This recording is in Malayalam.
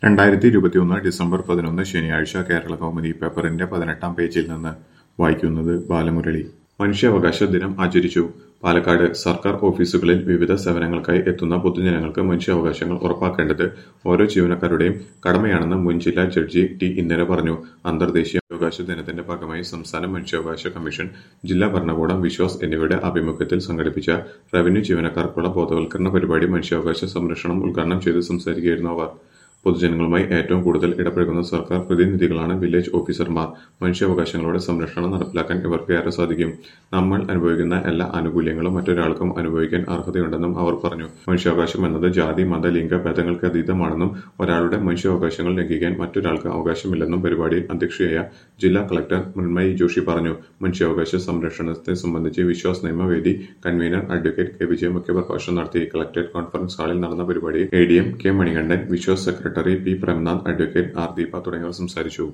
രണ്ടായിരത്തി ഇരുപത്തിയൊന്ന് ഡിസംബർ പതിനൊന്ന് ശനിയാഴ്ച കേരള കൗമുദി പേപ്പറിന്റെ പതിനെട്ടാം പേജിൽ നിന്ന് വായിക്കുന്നത് ബാലമുരളി മനുഷ്യാവകാശ ദിനം ആചരിച്ചു പാലക്കാട് സർക്കാർ ഓഫീസുകളിൽ വിവിധ സേവനങ്ങൾക്കായി എത്തുന്ന പൊതുജനങ്ങൾക്ക് മനുഷ്യാവകാശങ്ങൾ ഉറപ്പാക്കേണ്ടത് ഓരോ ജീവനക്കാരുടെയും കടമയാണെന്ന് മുൻ ജില്ലാ ജഡ്ജി ടി ഇന്ദിര പറഞ്ഞു അന്തർദേശീയ അവകാശ ദിനത്തിന്റെ ഭാഗമായി സംസ്ഥാന മനുഷ്യാവകാശ കമ്മീഷൻ ജില്ലാ ഭരണകൂടം വിശ്വാസ് എന്നിവയുടെ ആഭിമുഖ്യത്തിൽ സംഘടിപ്പിച്ച റവന്യൂ ജീവനക്കാർക്കുള്ള ബോധവൽക്കരണ പരിപാടി മനുഷ്യാവകാശ സംരക്ഷണം ഉദ്ഘാടനം ചെയ്ത് സംസാരിക്കുകയായിരുന്നു അവർ പൊതുജനങ്ങളുമായി ഏറ്റവും കൂടുതൽ ഇടപഴകുന്ന സർക്കാർ പ്രതിനിധികളാണ് വില്ലേജ് ഓഫീസർമാർ മനുഷ്യാവകാശങ്ങളുടെ സംരക്ഷണം നടപ്പിലാക്കാൻ ഇവർക്ക് ഏറെ സാധിക്കും നമ്മൾ അനുഭവിക്കുന്ന എല്ലാ ആനുകൂല്യങ്ങളും മറ്റൊരാൾക്കും അനുഭവിക്കാൻ അർഹതയുണ്ടെന്നും അവർ പറഞ്ഞു മനുഷ്യാവകാശം എന്നത് ജാതി മത ലിംഗ ഭേദങ്ങൾക്ക് അതീതമാണെന്നും ഒരാളുടെ മനുഷ്യാവകാശങ്ങൾ ലംഘിക്കാൻ മറ്റൊരാൾക്ക് അവകാശമില്ലെന്നും പരിപാടിയിൽ അധ്യക്ഷയായ ജില്ലാ കളക്ടർ മൃണ്മയി ജോഷി പറഞ്ഞു മനുഷ്യാവകാശ സംരക്ഷണത്തെ സംബന്ധിച്ച് വിശ്വാസ് നിയമവേദി കൺവീനർ അഡ്വക്കേറ്റ് കെ വിജയ മുഖ്യപ്രഭാഷണം നടത്തി കളക്ടറേറ്റ് കോൺഫറൻസ് ഹാളിൽ നടന്ന പരിപാടിയിൽ A D M K Manikandan Viswas secretary P Premnath advocate R Deepa തുടങ്ങിയവർ സംസാരിച്ചു